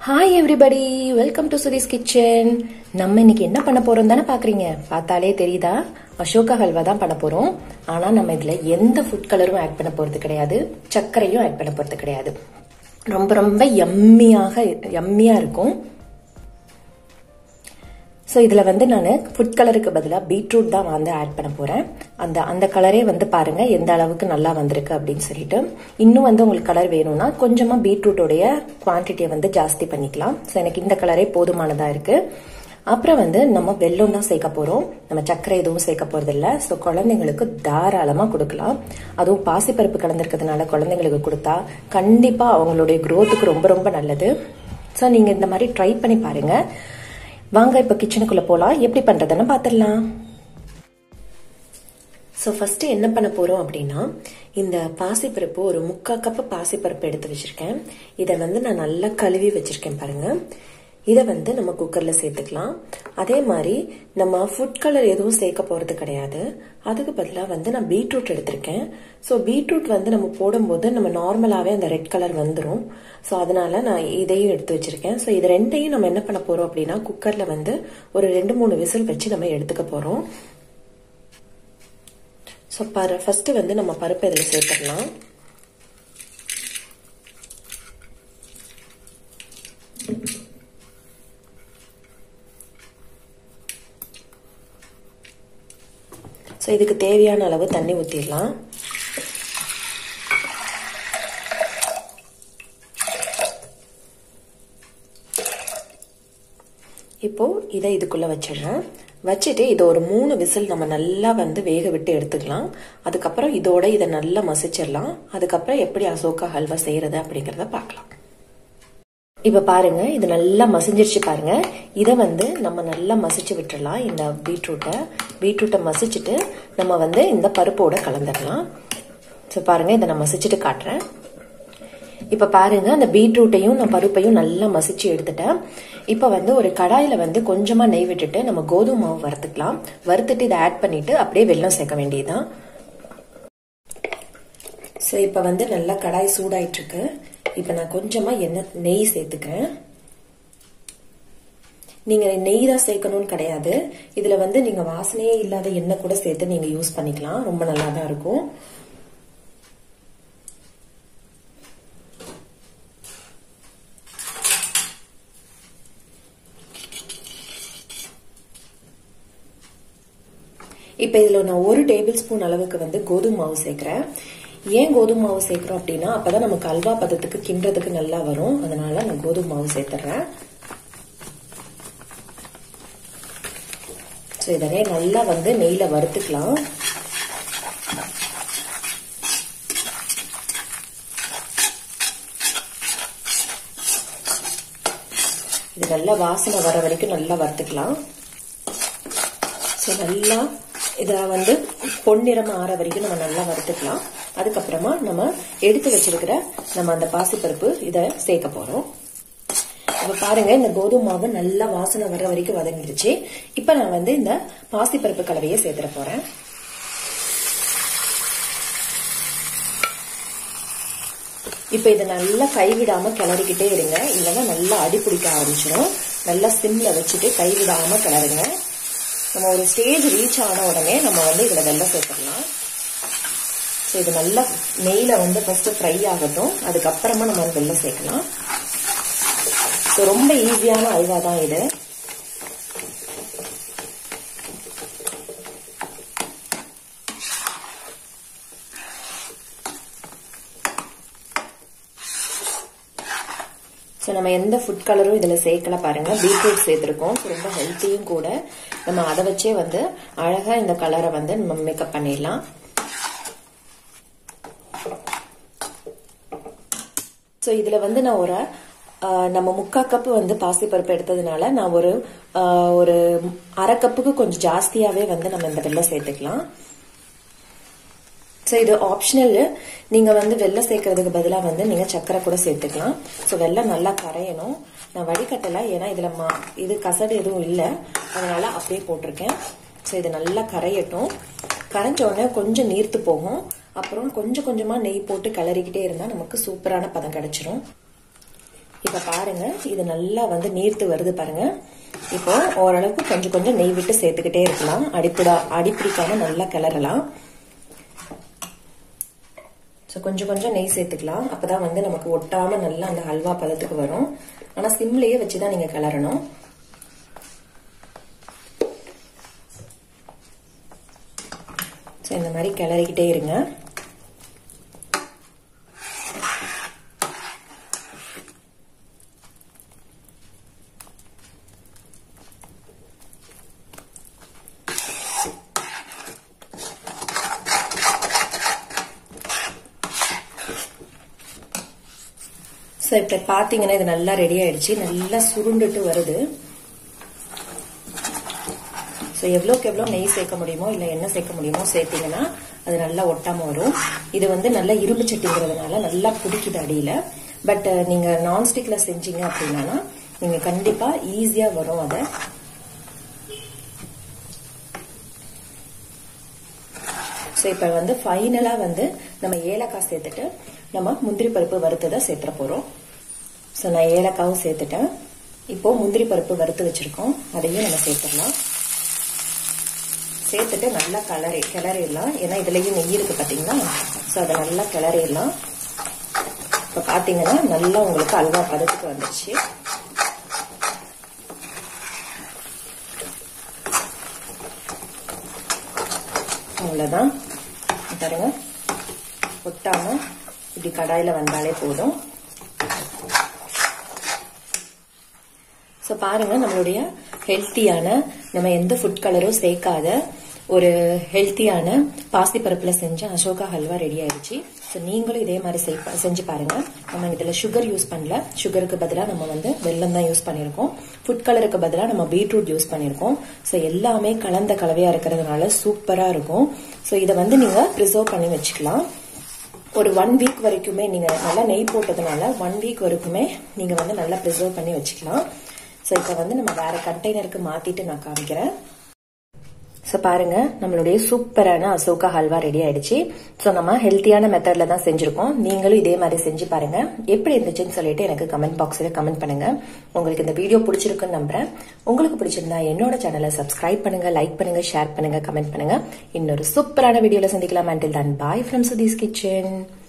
hi everybody welcome to Sudhi's kitchen நம்ம இன்னைக்கு என்ன பண்ண போறோம் தானே பாக்குறீங்க பார்த்தாலே தெரியுதா அசோகா ஹல்வா தான் பண்ண போறோம் ஆனா நம்ம இதுல எந்த ஃபுட் கலரும் ஆட் பண்ண போறது கிடையாது சர்க்கரையும் ஆட் பண்ண போறது கிடையாது ரொம்ப ரொம்ப எம்மியாக எம்மியா இருக்கும் ஸோ இதில் வந்து நான் ஃபுட் கலருக்கு பதிலாக பீட்ரூட் தான் வந்து ஆட் பண்ண போகிறேன் அந்த அந்த கலரே வந்து பாருங்கள் எந்த அளவுக்கு நல்லா வந்திருக்கு அப்படின்னு சொல்லிட்டு இன்னும் வந்து உங்களுக்கு கலர் வேணும்னா கொஞ்சமாக பீட்ரூட்டோடைய குவான்டிட்டியை வந்து ஜாஸ்தி பண்ணிக்கலாம் ஸோ எனக்கு இந்த கலரே போதுமானதாக இருக்குது அப்புறம் வந்து நம்ம வெல்லம் தான் சேர்க்க போகிறோம் நம்ம சர்க்கரை எதுவும் சேர்க்க போகிறதில்ல ஸோ குழந்தைங்களுக்கு தாராளமாக கொடுக்கலாம் அதுவும் பாசிப்பருப்பு கலந்துருக்கிறதுனால குழந்தைங்களுக்கு கொடுத்தா கண்டிப்பாக அவங்களுடைய க்ரோத்துக்கு ரொம்ப ரொம்ப நல்லது ஸோ நீங்கள் இந்த மாதிரி ட்ரை பண்ணி பாருங்கள் வாங்க இப்போ கிச்சனுக்குள்ளே போகலாம் எப்படி பண்ணுறதுன்னு பார்த்துடலாம் ஸோ ஃபஸ்ட்டு என்ன பண்ண போகிறோம் அப்படின்னா இந்த பாசிப்பருப்பு ஒரு முக்கால் கப்பு பாசிப்பருப்பு எடுத்து வச்சுருக்கேன் இதை வந்து நான் நல்லா கழுவி வச்சுருக்கேன் பாருங்கள் இதை வந்து நம்ம குக்கரில் சேர்த்துக்கலாம் அதே மாதிரி நம்ம ஃபுட் கலர் எதுவும் சேர்க்க போகிறது கிடையாது அதுக்கு பதிலாக வந்து நான் பீட்ரூட் எடுத்திருக்கேன் ஸோ பீட்ரூட் வந்து நம்ம போடும்போது நம்ம நார்மலாகவே அந்த ரெட் கலர் வந்துடும் ஸோ அதனால நான் இதையும் எடுத்து வச்சிருக்கேன் ஸோ இது ரெண்டையும் நம்ம என்ன பண்ண போகிறோம் அப்படின்னா குக்கரில் வந்து ஒரு ரெண்டு மூணு விசில் வச்சு நம்ம எடுத்துக்க போகிறோம் ஸோ பரு ஃபஸ்ட்டு வந்து நம்ம பருப்பு இதில் சேர்த்துடலாம் ஸோ இதுக்கு தேவையான அளவு தண்ணி ஊற்றிடலாம் இப்போ இதை இதுக்குள்ள வச்சிடுறேன் வச்சுட்டு இதை ஒரு மூணு விசில் நம்ம நல்லா வந்து வேக விட்டு எடுத்துக்கலாம் அதுக்கப்புறம் இதோட இதை நல்லா மசிச்சிடலாம் அதுக்கப்புறம் எப்படி அசோகா ஹல்வா செய்யறது அப்படிங்கிறத பார்க்கலாம் இப்ப பாருங்க இது நல்லா மசிஞ்சிருச்சு பாருங்க இதை வந்து நம்ம நல்லா மசிச்சு விட்டுறலாம் இந்த பீட்ரூட்டை பீட்ரூட்டை மசிச்சுட்டு நம்ம வந்து இந்த பருப்போட கலந்துடலாம் ஸோ பாருங்க இதை நான் மசிச்சுட்டு காட்டுறேன் இப்ப பாருங்க அந்த பீட்ரூட்டையும் நான் பருப்பையும் நல்லா மசிச்சு எடுத்துட்டேன் இப்ப வந்து ஒரு கடாயில வந்து கொஞ்சமா நெய் விட்டுட்டு நம்ம கோதுமை மாவு வறுத்துக்கலாம் வறுத்துட்டு இதை ஆட் பண்ணிட்டு அப்படியே வெல்லம் சேர்க்க வேண்டியதுதான் ஸோ இப்ப வந்து நல்லா கடாய் சூடாயிட்டு இருக்கு இப்ப நான் கொஞ்சமா எண்ணெய் நெய் சேர்த்துக்கிறேன் நீங்க நெய் தான் சேர்க்கணும்னு கிடையாது இதுல வந்து நீங்க வாசனையே இல்லாத எண்ணெய் கூட சேர்த்து நீங்க யூஸ் பண்ணிக்கலாம் ரொம்ப நல்லா தான் இருக்கும் இப்போ இதில் நான் ஒரு டேபிள் ஸ்பூன் அளவுக்கு வந்து கோதுமை மாவு சேர்க்குறேன் ஏன் கோதுமை மாவு சேர்க்குறோம் அப்படின்னா அப்பதான் நமக்கு அல்வா பதத்துக்கு கிண்டுறதுக்கு நல்லா வரும் அதனால நான் கோதுமை மாவு சேர்த்துறேன் ஸோ இதனே நல்லா வந்து நெய்ல வறுத்துக்கலாம் இது நல்லா வாசனை வர வரைக்கும் நல்லா வறுத்துக்கலாம் ஸோ நல்லா இதை வந்து பொன்னிறம் ஆற வரைக்கும் நம்ம நல்லா வறுத்துக்கலாம் அதுக்கப்புறமா நம்ம எடுத்து வச்சிருக்கிற நம்ம அந்த பாசிப்பருப்பு இதை சேர்க்க போறோம் இப்ப பாருங்க இந்த கோதுமை மாவு நல்லா வாசனை வர வரைக்கும் வதங்கிடுச்சு இப்ப நான் வந்து இந்த பாசிப்பருப்பு கலவையை சேர்த்துட போறேன் இப்ப இதை நல்லா கைவிடாம கிளறிக்கிட்டே இருங்க இல்லைன்னா நல்லா அடி பிடிக்க ஆரம்பிச்சிடும் நல்லா சிம்ல வச்சுட்டு கைவிடாம கிளறுங்க நம்ம ஒரு ஸ்டேஜ் ரீச் ஆன உடனே நம்ம வந்து இதில் வெள்ளம் சேர்த்துடலாம் ஸோ இது நல்லா நெய்யில் வந்து ஃபஸ்ட்டு ஃப்ரை ஆகட்டும் அதுக்கப்புறமா நம்ம வெள்ளம் சேர்க்கலாம் ஸோ ரொம்ப ஈஸியான அல்வா தான் இது ஸோ நம்ம எந்த ஃபுட் கலரும் இதில் சேர்க்கல பாருங்க பீட்ரூட் சேர்த்துருக்கோம் ரொம்ப ஹெல்த்தியும் கூட நம்ம அதை வச்சே வந்து அழகாக இந்த கலரை வந்து நம்ம மேக்கப் பண்ணிடலாம் ஸோ இதில் வந்து நான் ஒரு நம்ம முக்கா கப்பு வந்து பாசிப்பருப்பு எடுத்ததுனால நான் ஒரு ஒரு அரை கப்புக்கு கொஞ்சம் ஜாஸ்தியாகவே வந்து நம்ம இந்த வெள்ளம் சேர்த்துக்கலாம் ஸோ இது ஆப்ஷனல் நீங்கள் வந்து வெள்ளம் சேர்க்கறதுக்கு பதிலாக வந்து நீங்கள் சக்கரை கூட சேர்த்துக்கலாம் ஸோ வெள்ளம் நல்லா கரையணும் நான் வடிகட்டலை ஏன்னா இதில் மா இது கசடு எதுவும் இல்லை அதனால அப்படியே போட்டிருக்கேன் ஸோ இது நல்லா கரையட்டும் கரைஞ்ச உடனே கொஞ்சம் நீர்த்து போகும் அப்புறம் கொஞ்சம் கொஞ்சமாக நெய் போட்டு கிளறிக்கிட்டே இருந்தால் நமக்கு சூப்பரான பதம் கிடைச்சிரும் இப்போ பாருங்க இது நல்லா வந்து நீர்த்து வருது பாருங்க இப்போ ஓரளவுக்கு கொஞ்சம் கொஞ்சம் நெய் விட்டு சேர்த்துக்கிட்டே இருக்கலாம் அடிப்பிடா அடிப்பிடிக்காம நல்லா கிளறலாம் ஸோ கொஞ்சம் கொஞ்சம் நெய் சேர்த்துக்கலாம் அப்பதான் வந்து நமக்கு ஒட்டாம நல்லா அந்த ஹல்வா பதத்துக்கு வரும் ஆனா சிம்லயே வச்சுதான் நீங்க கிளறணும் ஸோ இந்த மாதிரி கிளறிக்கிட்டே இருங்க ஸோ இப்போ பார்த்தீங்கன்னா இது நல்லா ரெடி ஆயிடுச்சு நல்லா சுருண்டுட்டு வருது ஸோ எவ்வளோக்கு எவ்வளோ நெய் சேர்க்க முடியுமோ இல்லை எண்ணெய் சேர்க்க முடியுமோ சேர்த்தீங்கன்னா அது நல்லா ஒட்டாம வரும் இது வந்து நல்லா இரும்பு சட்டிங்கிறதுனால நல்லா பிடிக்குது அடியில பட் நீங்க நான்ஸ்டிக்ல செஞ்சீங்க அப்படின்னா நீங்க கண்டிப்பா ஈஸியா வரும் அதை ஸோ இப்போ வந்து ஃபைனலாக வந்து நம்ம ஏலக்காய் சேர்த்துட்டு நம்ம முந்திரி பருப்பு வறுத்ததை சேர்த்துற போகிறோம் ஸோ நான் ஏலக்காவும் சேர்த்துட்டேன் இப்போ முந்திரி பருப்பு வறுத்து வச்சிருக்கோம் அதையும் நம்ம சேர்த்துடலாம் சேர்த்துட்டு நல்லா கலரி கிளறிடலாம் ஏன்னா இதுலயும் நெய் இருக்கு பார்த்தீங்களா ஸோ அதை நல்லா கிளறிடலாம் இப்போ பார்த்தீங்கன்னா நல்லா உங்களுக்கு அல்வா பதத்துக்கு வந்துருச்சு அவ்வளோதான் பாருங்க ஒட்டாம இப்படி கடாயில் வந்தாலே போதும் ஸோ பாருங்க நம்மளுடைய ஹெல்த்தியான நம்ம எந்த ஃபுட் கலரும் சேர்க்காத ஒரு ஹெல்த்தியான பாசிப்பருப்புல செஞ்ச அசோகா ஹல்வா ரெடி ஆயிடுச்சு ஸோ நீங்களும் இதே மாதிரி செஞ்சு பாருங்க நம்ம இதில் சுகர் யூஸ் பண்ணல சுகருக்கு பதிலாக நம்ம வந்து வெல்லம் தான் யூஸ் பண்ணியிருக்கோம் ஃபுட் கலருக்கு பதிலாக நம்ம பீட்ரூட் யூஸ் பண்ணியிருக்கோம் ஸோ எல்லாமே கலந்த கலவையா இருக்கிறதுனால சூப்பராக இருக்கும் ஸோ இதை வந்து நீங்க ப்ரிசர்வ் பண்ணி வச்சுக்கலாம் ஒரு ஒன் வீக் வரைக்குமே நீங்க நல்லா நெய் போட்டதுனால ஒன் வீக் வரைக்குமே நீங்க வந்து நல்லா ப்ரிசர்வ் பண்ணி வச்சுக்கலாம் ஸோ இப்போ வந்து நம்ம வேற கண்டெய்னருக்கு மாத்திட்டு நான் காமிக்கிறேன் ஸோ பாருங்க நம்மளுடைய சூப்பரான அசோகா ஹல்வா ரெடி ஆயிடுச்சு ஸோ நம்ம ஹெல்த்தியான மெத்தட்ல தான் செஞ்சிருக்கோம் நீங்களும் இதே மாதிரி செஞ்சு பாருங்க எப்படி இருந்துச்சுன்னு சொல்லிட்டு எனக்கு கமெண்ட் பாக்ஸ்ல கமெண்ட் பண்ணுங்க உங்களுக்கு இந்த வீடியோ பிடிச்சிருக்குன்னு நம்புறேன் உங்களுக்கு பிடிச்சிருந்தா என்னோட சேனலை சப்ஸ்கிரைப் பண்ணுங்க லைக் பண்ணுங்க ஷேர் பண்ணுங்க கமெண்ட் பண்ணுங்க இன்னொரு சூப்பரான வீடியோல சந்திக்கலாம் until then bye from Sudhi's kitchen